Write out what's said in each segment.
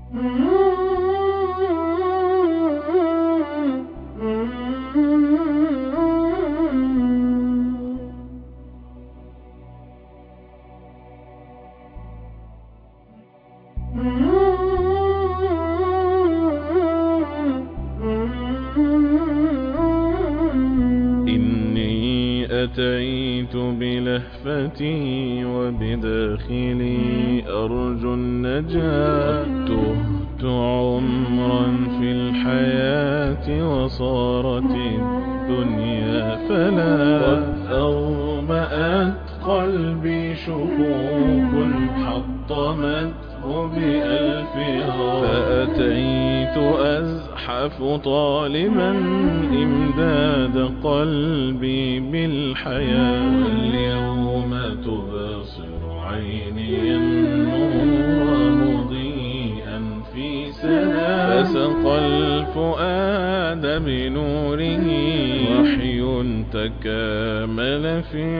إني أتيت بلهفتي وبداخلي أرجو النجاة تهت عمرا في الحياة وصارت الدنيا فلا قد أغمأت قلبي شكوك حطمته بألفها فأتيت أزحف طالبا إمداد قلبي بالحياة اليوم تبصر عيني النور مضيئا في سنة فسقى الفؤاد بنوره وحي تكامل في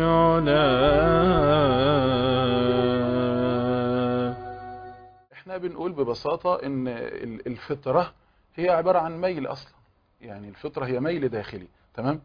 علاه احنا بنقول ببساطة ان ال- الفطرة هي عبارة عن ميل اصلا يعني الفطرة هي ميل داخلي تمام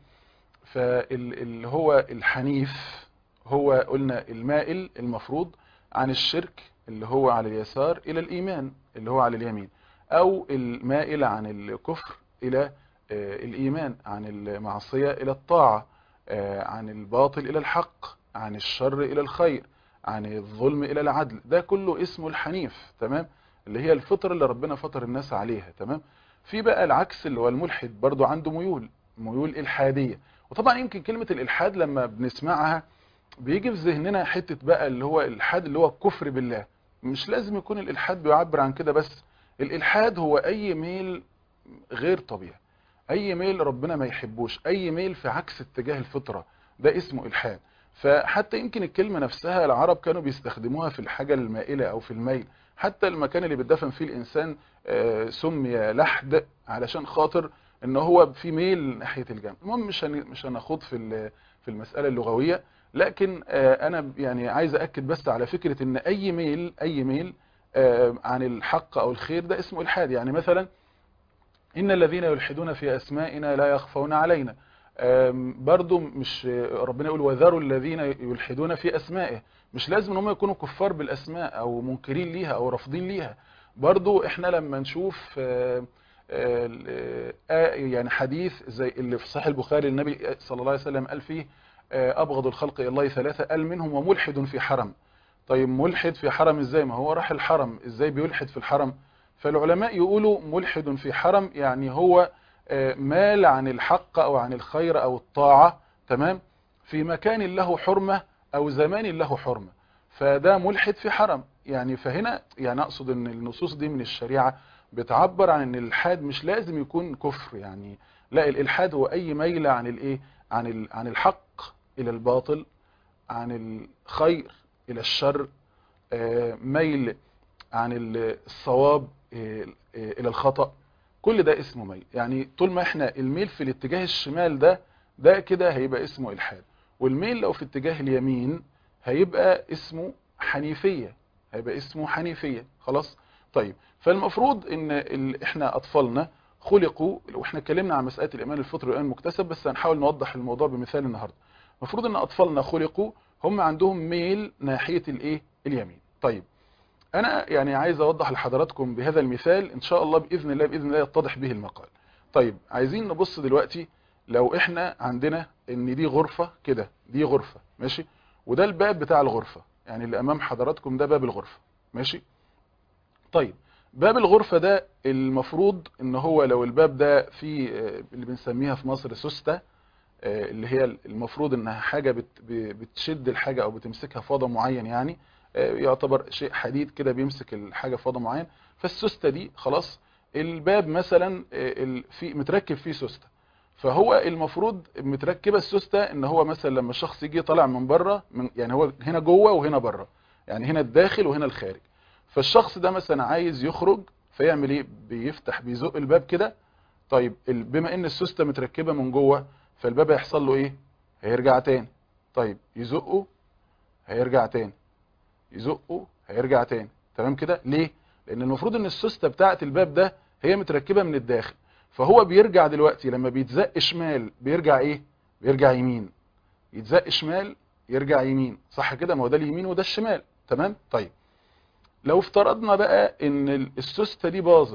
فاللي هو الحنيف هو قلنا المائل المفروض عن الشرك اللي هو على اليسار الى الايمان اللي هو على اليمين او المائل عن الكفر الى آه، الايمان عن المعصية الى الطاعة آه، عن الباطل الى الحق عن الشر الى الخير عن الظلم الى العدل ده كله اسمه الحنيف تمام اللي هي الفطر اللي ربنا فطر الناس عليها تمام في بقى العكس اللي هو الملحد برضو عنده ميول ميول الحادية وطبعا يمكن كلمة الالحاد لما بنسمعها بيجي في ذهننا حتة بقى اللي هو الالحاد اللي هو الكفر بالله مش لازم يكون الالحاد بيعبر عن كده بس الالحاد هو اي ميل غير طبيعي اي ميل ربنا ما يحبوش اي ميل في عكس اتجاه الفطرة ده اسمه الحاد فحتى يمكن الكلمة نفسها العرب كانوا بيستخدموها في الحاجة المائلة او في الميل حتى المكان اللي بيدفن فيه الانسان آه، سمي لحد علشان خاطر ان هو في ميل ناحية الجنب المهم مش هن- مش هنخوض في ال- في المسألة اللغوية لكن آه، انا يعني عايز اكد بس على فكرة ان اي ميل اي ميل آه، عن الحق او الخير ده اسمه الحاد يعني مثلا إن الذين يلحدون في أسمائنا لا يخفون علينا آم، برضو مش ربنا يقول وذروا الذين يلحدون في أسمائه مش لازم ان هم يكونوا كفار بالأسماء أو منكرين ليها أو رافضين ليها برضو احنا لما نشوف آه، آه، آه، يعني حديث زي اللي في صحيح البخاري النبي صلى الله عليه وسلم قال فيه آه، أبغض الخلق إلى الله ثلاثة قال منهم وملحد في حرم طيب ملحد في حرم ازاي ما هو راح الحرم ازاي بيلحد في الحرم فالعلماء يقولوا ملحد في حرم يعني هو آه، مال عن الحق او عن الخير او الطاعة تمام في مكان له حرمة او زمان له حرمة فده ملحد في حرم يعني فهنا يعني اقصد ان النصوص دي من الشريعة بتعبر عن ان الالحاد مش لازم يكون كفر يعني لا الالحاد هو اي ميل عن الايه عن ال- عن الحق الى الباطل عن الخير الى الشر آه، ميل عن ال- الصواب آه، آه، الى الخطأ كل ده اسمه ميل يعني طول ما احنا الميل في الاتجاه الشمال ده ده كده هيبقى اسمه الحاد والميل لو في اتجاه اليمين هيبقى اسمه حنيفية هيبقى اسمه حنيفية خلاص طيب فالمفروض ان ال... احنا اطفالنا خلقوا واحنا اتكلمنا عن مسألة الايمان الفطري والايمان المكتسب بس هنحاول نوضح الموضوع بمثال النهارده المفروض ان اطفالنا خلقوا هم عندهم ميل ناحية الايه اليمين طيب انا يعني عايز اوضح لحضراتكم بهذا المثال ان شاء الله باذن الله باذن الله يتضح به المقال طيب عايزين نبص دلوقتي لو احنا عندنا ان دي غرفة كده دي غرفة ماشي وده الباب بتاع الغرفة يعني اللي امام حضراتكم ده باب الغرفة ماشي طيب باب الغرفة ده المفروض ان هو لو الباب ده فيه آه، اللي بنسميها في مصر سوستة آه، اللي هي المفروض انها حاجة بت- ب- بتشد الحاجة او بتمسكها في وضع معين يعني آه، يعتبر شيء حديد كده بيمسك الحاجة في وضع معين فالسوستة دي خلاص الباب مثلا آه، ال- في متركب فيه سوستة فهو المفروض متركبة السوستة ان هو مثلا لما الشخص يجي طالع من بره من يعني هو هنا جوه وهنا بره يعني هنا الداخل وهنا الخارج فالشخص ده مثلا عايز يخرج فيعمل ايه بيفتح بيزق الباب كده طيب ال- بما ان السوستة متركبة من جوه فالباب هيحصل له ايه هيرجع تاني طيب يزقه هيرجع تاني يزقه هيرجع تاني تمام كده ليه لان المفروض ان السوسته بتاعه الباب ده هي متركبه من الداخل فهو بيرجع دلوقتي لما بيتزق شمال بيرجع ايه بيرجع يمين يتزق شمال يرجع يمين صح كده ما هو ده اليمين وده الشمال تمام طيب لو افترضنا بقى ان السوسته دي باظت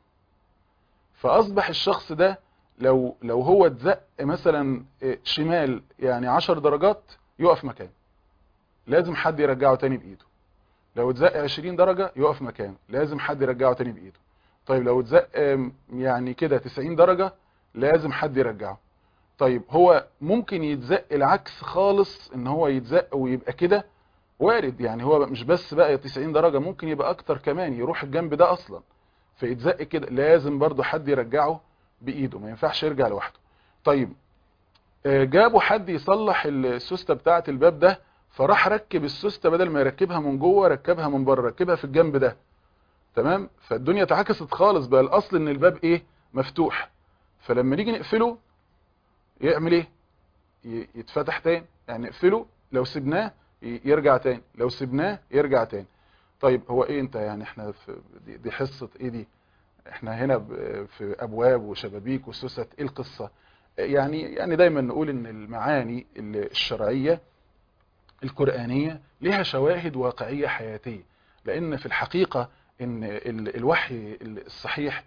فاصبح الشخص ده لو لو هو اتزق مثلا شمال يعني 10 درجات يقف مكانه لازم حد يرجعه تاني بايده لو اتزق 20 درجة يقف مكانه لازم حد يرجعه تاني بايده طيب لو اتزق يعني كده 90 درجة لازم حد يرجعه طيب هو ممكن يتزق العكس خالص ان هو يتزق ويبقى كده وارد يعني هو مش بس بقى 90 درجة ممكن يبقى اكتر كمان يروح الجنب ده اصلا فيتزق كده لازم برضو حد يرجعه بايده ما ينفعش يرجع لوحده طيب جابوا حد يصلح السوسته بتاعه الباب ده فراح ركب السوسته بدل ما يركبها من جوه ركبها من بره ركبها في الجنب ده تمام فالدنيا اتعكست خالص بقى الاصل ان الباب ايه مفتوح فلما نيجي نقفله يعمل ايه يتفتح تاني يعني نقفله لو سبناه يرجع تاني لو سبناه يرجع تاني طيب هو ايه انت يعني احنا في دي, دي حصه ايه دي احنا هنا في ابواب وشبابيك وسوست ايه القصه يعني يعني دايما نقول ان المعاني الشرعيه القرآنية لها شواهد واقعية حياتية لأن في الحقيقة إن الوحي الصحيح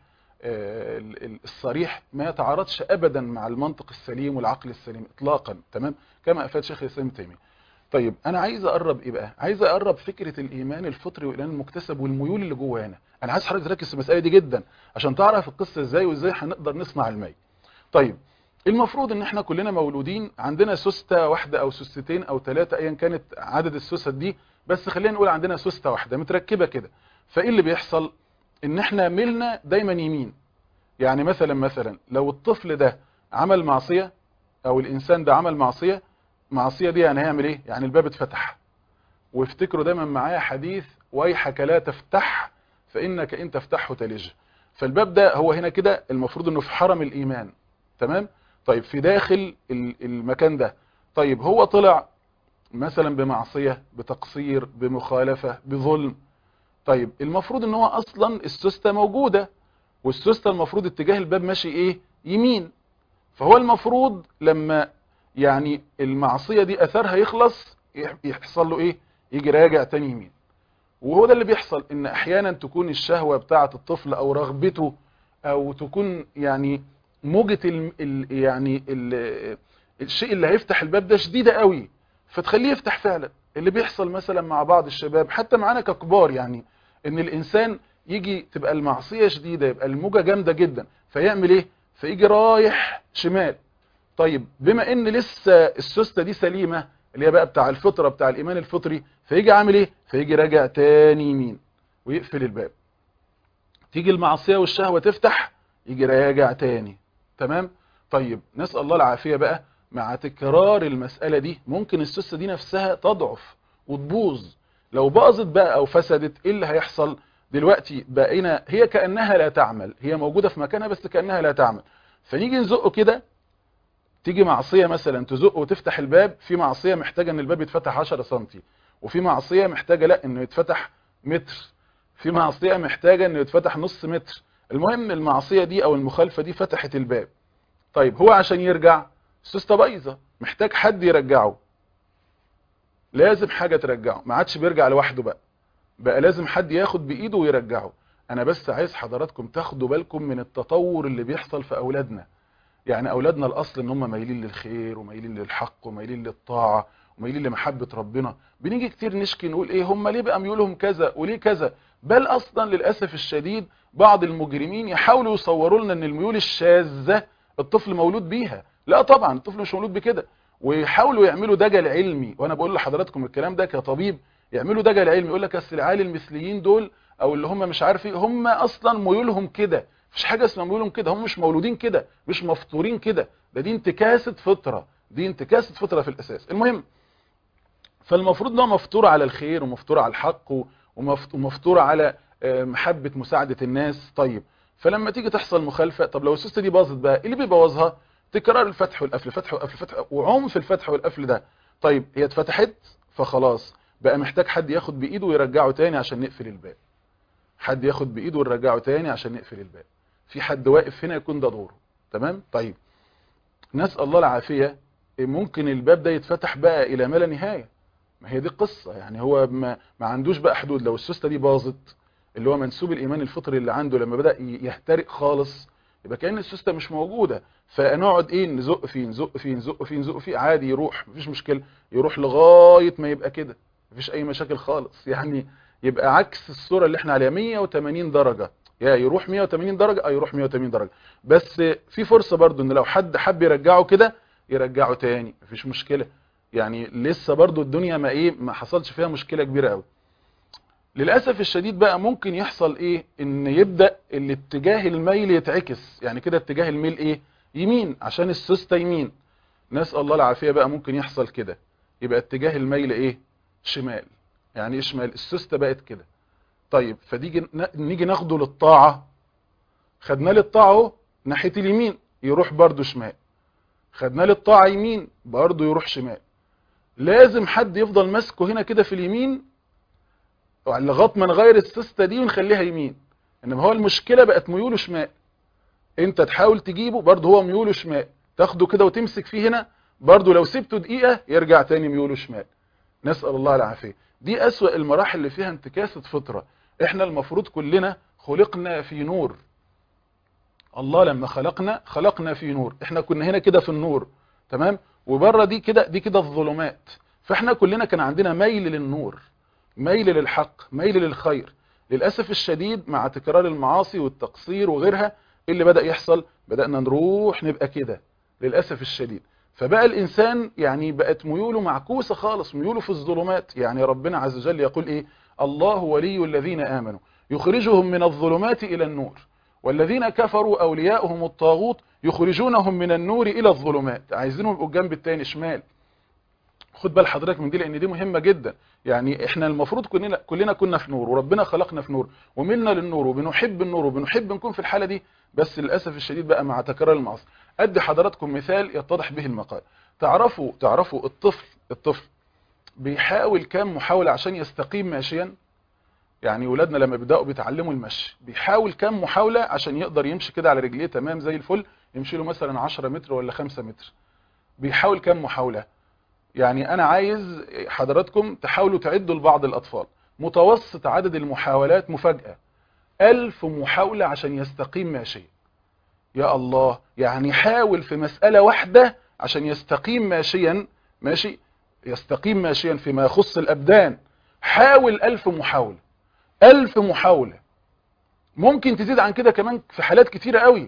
الصريح ما يتعارضش أبدا مع المنطق السليم والعقل السليم إطلاقا تمام كما أفاد شيخ الإسلام تيمية طيب أنا عايز أقرب إيه بقى عايز أقرب فكرة الإيمان الفطري والإيمان المكتسب والميول اللي جوانا أنا عايز حضرتك تركز في المسألة دي جدا عشان تعرف القصة إزاي وإزاي هنقدر نصنع المي طيب المفروض ان احنا كلنا مولودين عندنا سوستة واحدة او سوستتين او ثلاثة ايا كانت عدد السوست دي بس خلينا نقول عندنا سوستة واحدة متركبة كده فايه اللي بيحصل ان احنا ميلنا دايما يمين يعني مثلا مثلا لو الطفل ده عمل معصية او الانسان ده عمل معصية معصية دي يعني هيعمل ايه يعني الباب اتفتح وافتكروا دايما معايا حديث ويحك لا تفتح فانك ان تفتحه تلج فالباب ده هو هنا كده المفروض انه في حرم الايمان تمام طيب في داخل المكان ده طيب هو طلع مثلا بمعصية بتقصير بمخالفة بظلم طيب المفروض ان هو اصلا السوستة موجودة والسوستة المفروض اتجاه الباب ماشي ايه يمين فهو المفروض لما يعني المعصية دي اثرها يخلص يحصل له ايه يجي راجع تاني يمين وهو ده اللي بيحصل ان احيانا تكون الشهوة بتاعة الطفل او رغبته او تكون يعني موجة ال ال يعني ال الشيء اللي هيفتح الباب ده شديدة قوي فتخليه يفتح فعلا اللي بيحصل مثلا مع بعض الشباب حتى معانا ككبار يعني ان الانسان يجي تبقى المعصية شديدة يبقى الموجة جامدة جدا فيعمل ايه فيجي رايح شمال طيب بما ان لسه السوستة دي سليمة اللي هي بقى بتاع الفطرة بتاع الايمان الفطري فيجي عامل ايه فيجي راجع تاني يمين ويقفل الباب تيجي المعصية والشهوة تفتح يجي راجع تاني تمام طيب نسأل الله العافية بقى مع تكرار المسألة دي ممكن السوسة دي نفسها تضعف وتبوظ لو باظت بقى او فسدت ايه اللي هيحصل دلوقتي بقينا هي كأنها لا تعمل هي موجودة في مكانها بس كأنها لا تعمل فنيجي نزقه كده تيجي معصية مثلا تزقه وتفتح الباب في معصية محتاجة ان الباب يتفتح 10 سنتي وفي معصية محتاجة لا انه يتفتح متر في معصية محتاجة انه يتفتح نص متر المهم المعصية دي او المخالفة دي فتحت الباب طيب هو عشان يرجع السوستة بايظة محتاج حد يرجعه لازم حاجة ترجعه ما عادش بيرجع لوحده بقى بقى لازم حد ياخد بايده ويرجعه انا بس عايز حضراتكم تاخدوا بالكم من التطور اللي بيحصل في اولادنا يعني اولادنا الاصل ان هم مايلين للخير ومايلين للحق ومايلين للطاعة ومايلين لمحبة ربنا بنيجي كتير نشكي نقول ايه هم ليه بقى ميولهم كذا وليه كذا بل اصلا للأسف الشديد بعض المجرمين يحاولوا يصوروا لنا ان الميول الشاذة الطفل مولود بيها لا طبعا الطفل مش مولود بكده ويحاولوا يعملوا دجل علمي وانا بقول لحضراتكم الكلام ده كطبيب يعملوا دجل علمي يقول لك اصل العيال المثليين دول او اللي هم مش عارف ايه هم اصلا ميولهم كده مفيش حاجه اسمها ميولهم كده هم مش مولودين كده مش مفطورين كده ده دي انتكاسه فطره دي انتكاسه فطره في الاساس المهم فالمفروض ان هو مفطور على الخير ومفطور على الحق ومفطور على محبه مساعده الناس طيب فلما تيجي تحصل مخالفه طب لو السوسته دي باظت بقى ايه اللي بيبوظها تكرار الفتح والقفل فتح وقفل فتح وعنف الفتح والقفل ده طيب هي اتفتحت فخلاص بقى محتاج حد ياخد بايده ويرجعه تاني عشان نقفل الباب حد ياخد بايده ونرجعه تاني عشان نقفل الباب في حد واقف هنا يكون ده دوره تمام طيب نسال الله العافيه ممكن الباب ده يتفتح بقى الى ما لا نهايه ما هي دي قصه يعني هو ما, ما عندوش بقى حدود لو السوسته دي باظت اللي هو منسوب الايمان الفطري اللي عنده لما بدا يهترئ خالص يبقى كان السوسته مش موجوده فنقعد ايه نزق فيه نزق فيه نزق فيه نزق فيه عادي يروح مفيش مشكله يروح لغايه ما يبقى كده مفيش اي مشاكل خالص يعني يبقى عكس الصوره اللي احنا عليها 180 درجه يا يروح 180 درجه اه يروح 180 درجه بس في فرصه برضو ان لو حد حب يرجعه كده يرجعه تاني مفيش مشكله يعني لسه برضو الدنيا ما ايه ما حصلش فيها مشكله كبيره قوي للاسف الشديد بقى ممكن يحصل ايه ان يبدا الاتجاه الميل يتعكس يعني كده اتجاه الميل ايه يمين عشان السوسته يمين نسال الله العافيه بقى ممكن يحصل كده يبقى اتجاه الميل ايه شمال يعني ايه شمال السوسته بقت كده طيب فديجي نيجي ناخده للطاعه خدناه للطاعه اهو ناحيه اليمين يروح برده شمال خدناه للطاعه يمين برده يروح شمال لازم حد يفضل ماسكه هنا كده في اليمين لغايه ما نغير السيسته دي ونخليها يمين انما هو المشكله بقت ميوله شمال انت تحاول تجيبه برضه هو ميوله شمال تاخده كده وتمسك فيه هنا برضه لو سبته دقيقه يرجع تاني ميوله شمال نسال الله العافيه دي اسوا المراحل اللي فيها انتكاسه فطره احنا المفروض كلنا خلقنا في نور الله لما خلقنا خلقنا في نور احنا كنا هنا كده في النور تمام وبره دي كده دي كده الظلمات فاحنا كلنا كان عندنا ميل للنور ميل للحق ميل للخير للأسف الشديد مع تكرار المعاصي والتقصير وغيرها اللي بدأ يحصل بدأنا نروح نبقى كده للأسف الشديد فبقى الإنسان يعني بقت ميوله معكوسة خالص ميوله في الظلمات يعني ربنا عز وجل يقول إيه الله ولي الذين آمنوا يخرجهم من الظلمات إلى النور والذين كفروا أولياؤهم الطاغوت يخرجونهم من النور إلى الظلمات عايزينهم يبقوا الجنب التاني شمال خد بال حضرتك من دي لان دي مهمه جدا يعني احنا المفروض كلنا كلنا كنا في نور وربنا خلقنا في نور وملنا للنور وبنحب النور وبنحب نكون في الحاله دي بس للاسف الشديد بقى مع تكرار المعاصي ادي حضراتكم مثال يتضح به المقال تعرفوا تعرفوا الطفل الطفل بيحاول كام محاوله عشان يستقيم ماشيا يعني ولادنا لما بيبداوا بيتعلموا المشي بيحاول كام محاوله عشان يقدر يمشي كده على رجليه تمام زي الفل يمشي له مثلا 10 متر ولا 5 متر بيحاول كام محاوله يعني انا عايز حضراتكم تحاولوا تعدوا لبعض الاطفال متوسط عدد المحاولات مفاجأة ألف محاولة عشان يستقيم ماشيا يا الله يعني حاول في مسألة واحدة عشان يستقيم ماشيا ماشي يستقيم ماشيا فيما يخص الأبدان حاول ألف محاولة ألف محاولة ممكن تزيد عن كده كمان في حالات كتيرة قوي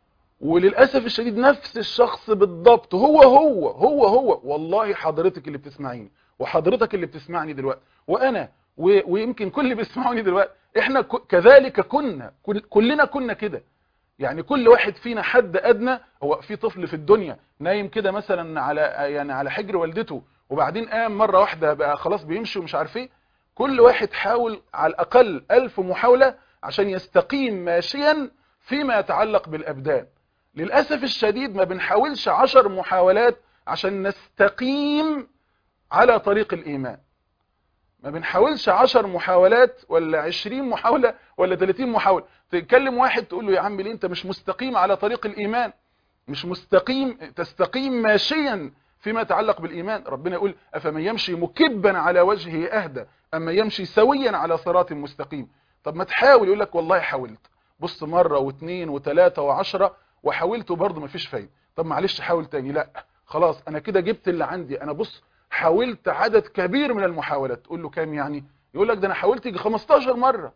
وللأسف الشديد نفس الشخص بالضبط هو هو هو هو والله حضرتك اللي بتسمعيني وحضرتك اللي بتسمعني دلوقتي وأنا ويمكن كل اللي بيسمعوني دلوقتي احنا كذلك كنا كلنا كنا كده يعني كل واحد فينا حد ادنى هو في طفل في الدنيا نايم كده مثلا على يعني على حجر والدته وبعدين قام مره واحده بقى خلاص بيمشي ومش عارف ايه كل واحد حاول على الاقل ألف محاوله عشان يستقيم ماشيا فيما يتعلق بالابدان للاسف الشديد ما بنحاولش عشر محاولات عشان نستقيم على طريق الايمان ما بنحاولش عشر محاولات ولا عشرين محاولة ولا تلاتين محاولة تتكلم واحد تقول له يا عم ليه انت مش مستقيم على طريق الإيمان مش مستقيم تستقيم ماشيا فيما يتعلق بالإيمان ربنا يقول أفمن يمشي مكبا على وجهه أهدى أما يمشي سويا على صراط مستقيم طب ما تحاول يقول لك والله حاولت بص مرة واثنين وثلاثة وعشرة وحاولت وبرضه ما فيش فايدة طب معلش حاول تاني لا خلاص أنا كده جبت اللي عندي أنا بص حاولت عدد كبير من المحاولات تقول له كام يعني يقول لك ده انا حاولت يجي 15 مرة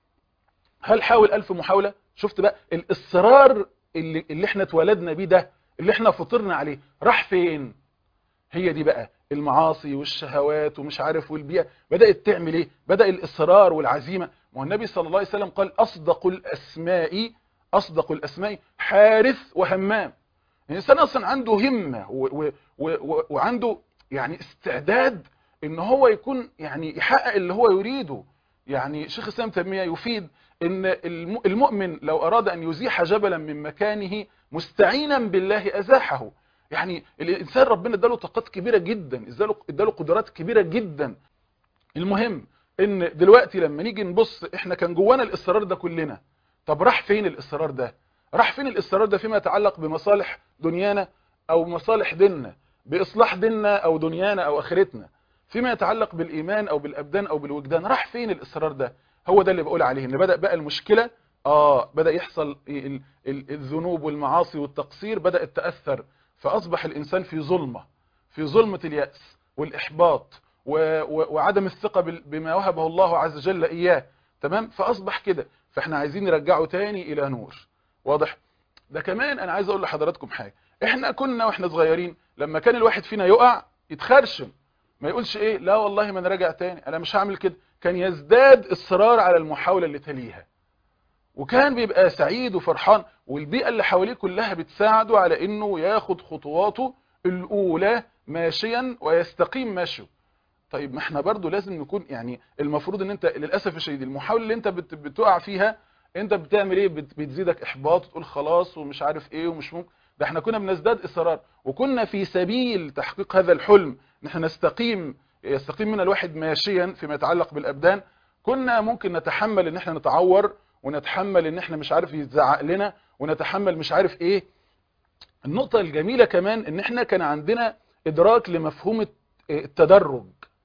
هل حاول 1000 محاولة شفت بقى الاصرار اللي, اللي احنا اتولدنا بيه ده اللي احنا فطرنا عليه راح فين هي دي بقى المعاصي والشهوات ومش عارف والبيئة بدأت تعمل ايه بدأ الاصرار والعزيمة ما النبي صلى الله عليه وسلم قال اصدق الاسماء اصدق الاسماء حارث وهمام الانسان اصلا عنده همة و و و وعنده يعني استعداد ان هو يكون يعني يحقق اللي هو يريده يعني شيخ الاسلام تيميه يفيد ان المؤمن لو اراد ان يزيح جبلا من مكانه مستعينا بالله ازاحه يعني الانسان ربنا اداله طاقات كبيره جدا اداله اداله قدرات كبيره جدا المهم ان دلوقتي لما نيجي نبص احنا كان جوانا الاصرار ده كلنا طب راح فين الاصرار ده راح فين الاصرار ده فيما يتعلق بمصالح دنيانا او مصالح ديننا باصلاح ديننا او دنيانا او اخرتنا فيما يتعلق بالايمان او بالابدان او بالوجدان راح فين الاصرار ده هو ده اللي بقول عليه ان بدا بقى المشكله اه بدا يحصل ال- ال- الذنوب والمعاصي والتقصير بدات تاثر فاصبح الانسان في ظلمه في ظلمه الياس والاحباط و- و- وعدم الثقه بال- بما وهبه الله عز وجل اياه تمام فاصبح كده فاحنا عايزين نرجعه تاني الى نور واضح ده كمان انا عايز اقول لحضراتكم حاجه احنا كنا واحنا صغيرين لما كان الواحد فينا يقع يتخرشم ما يقولش ايه لا والله ما انا راجع تاني انا مش هعمل كده كان يزداد اصرار على المحاوله اللي تليها وكان بيبقى سعيد وفرحان والبيئه اللي حواليه كلها بتساعده على انه ياخد خطواته الاولى ماشيا ويستقيم مشيه طيب ما احنا برضو لازم نكون يعني المفروض ان انت للاسف الشديد المحاوله اللي انت بت- بتقع فيها انت بتعمل ايه بت- بتزيدك احباط وتقول خلاص ومش عارف ايه ومش ممكن ده احنا كنا بنزداد اصرار وكنا في سبيل تحقيق هذا الحلم ان احنا نستقيم يستقيم من الواحد ماشيا فيما يتعلق بالابدان كنا ممكن نتحمل ان احنا نتعور ونتحمل ان احنا مش عارف يتزعق لنا ونتحمل مش عارف ايه النقطة الجميلة كمان ان احنا كان عندنا ادراك لمفهوم الت- التدرج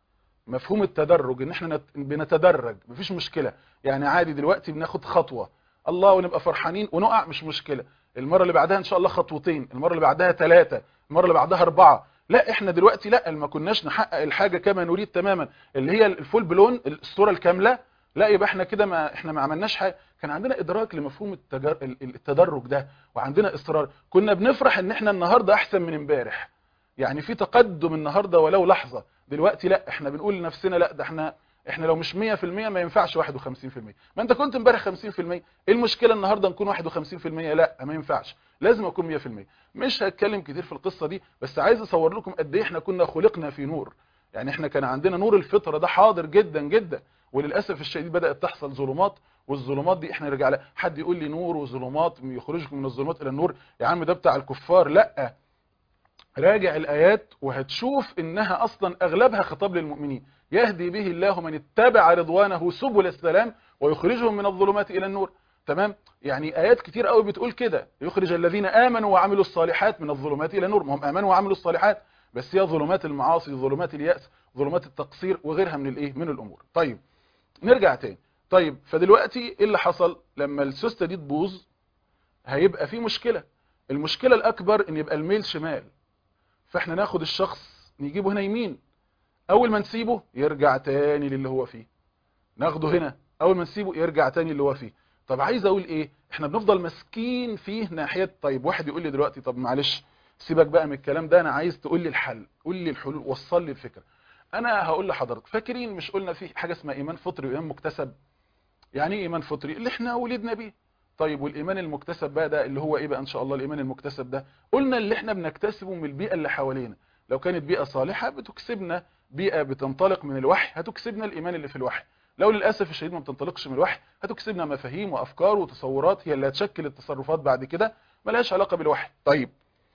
مفهوم التدرج ان احنا نت- بنتدرج مفيش مشكلة يعني عادي دلوقتي بناخد خطوة الله ونبقى فرحانين ونقع مش مشكلة المرة اللي بعدها ان شاء الله خطوتين المرة اللي بعدها ثلاثة المرة اللي بعدها اربعة لا احنا دلوقتي لا ما كناش نحقق الحاجة كما نريد تماما اللي هي الفول بلون الصورة الكاملة لا يبقى احنا كده ما احنا ما عملناش حاجة كان عندنا ادراك لمفهوم التجر... ال- ال- التدرج ده وعندنا اصرار كنا بنفرح ان احنا النهاردة احسن من امبارح يعني في تقدم النهاردة ولو لحظة دلوقتي لا احنا بنقول لنفسنا لا ده احنا احنا لو مش 100% ما ينفعش 51% ما انت كنت امبارح 50% ايه المشكله النهارده نكون 51% لا ما ينفعش لازم اكون 100% مش هتكلم كتير في القصه دي بس عايز اصور لكم قد ايه احنا كنا خلقنا في نور يعني احنا كان عندنا نور الفطره ده حاضر جدا جدا وللاسف الشديد بدات تحصل ظلمات والظلمات دي احنا نرجع لها حد يقول لي نور وظلمات يخرجكم من الظلمات الى النور يا عم ده بتاع الكفار لا راجع الآيات وهتشوف إنها أصلا أغلبها خطاب للمؤمنين يهدي به الله من اتبع رضوانه سبل السلام ويخرجهم من الظلمات إلى النور تمام يعني آيات كتير قوي بتقول كده يخرج الذين آمنوا وعملوا الصالحات من الظلمات إلى النور ما هم آمنوا وعملوا الصالحات بس هي ظلمات المعاصي ظلمات اليأس ظلمات التقصير وغيرها من الإيه من الأمور طيب نرجع تاني طيب فدلوقتي إيه اللي حصل لما السوستة دي تبوظ هيبقى في مشكلة المشكلة الأكبر إن يبقى الميل شمال فاحنا ناخد الشخص نجيبه هنا يمين اول ما نسيبه يرجع تاني للي هو فيه ناخده هنا اول ما نسيبه يرجع تاني اللي هو فيه طب عايز اقول ايه احنا بنفضل ماسكين فيه ناحيه طيب واحد يقول لي دلوقتي طب معلش سيبك بقى من الكلام ده انا عايز تقول لي الحل قول لي الحلول وصل لي الفكره انا هقول لحضرتك فاكرين مش قلنا في حاجه اسمها ايمان فطري وايمان مكتسب يعني ايه ايمان فطري اللي احنا ولدنا بيه طيب والايمان المكتسب بقى ده اللي هو ايه بقى ان شاء الله الايمان المكتسب ده قلنا اللي احنا بنكتسبه من البيئه اللي حوالينا لو كانت بيئه صالحه بتكسبنا بيئه بتنطلق من الوحي هتكسبنا الايمان اللي في الوحي لو للاسف الشديد ما بتنطلقش من الوحي هتكسبنا مفاهيم وافكار وتصورات هي اللي هتشكل التصرفات بعد كده ملهاش علاقه بالوحي طيب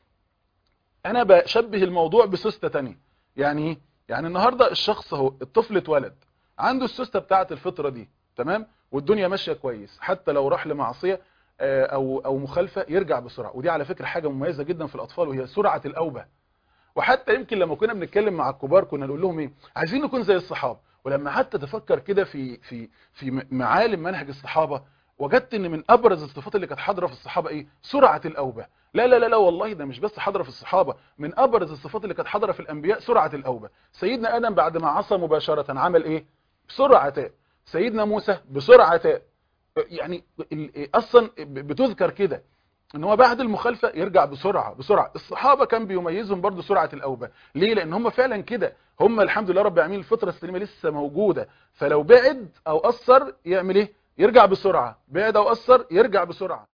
انا بشبه الموضوع بسوسته تانية يعني ايه يعني النهارده الشخص اهو الطفل اتولد عنده السوسته بتاعه الفطره دي تمام والدنيا ماشيه كويس حتى لو راح لمعصيه آه، او او مخالفه يرجع بسرعه ودي على فكره حاجه مميزه جدا في الاطفال وهي سرعه الاوبه وحتى يمكن لما كنا بنتكلم مع الكبار كنا نقول لهم ايه عايزين نكون زي الصحابه ولما حتى تفكر كده في في في م- معالم منهج الصحابه وجدت ان من ابرز الصفات اللي كانت حاضره في الصحابه ايه سرعه الاوبه لا لا لا لا والله ده مش بس حاضره في الصحابه من ابرز الصفات اللي كانت حاضره في الانبياء سرعه الاوبه سيدنا ادم بعد ما عصى مباشره عمل ايه بسرعه تاء سيدنا موسى بسرعه تاء يعني ال- اصلا بتذكر كده ان هو بعد المخالفه يرجع بسرعه بسرعه الصحابه كان بيميزهم برضو سرعه الاوبه ليه لان هم فعلا كده هم الحمد لله رب العالمين الفطره السليمه لسه موجوده فلو بعد او قصر يعمل ايه يرجع بسرعه بعد او قصر يرجع بسرعه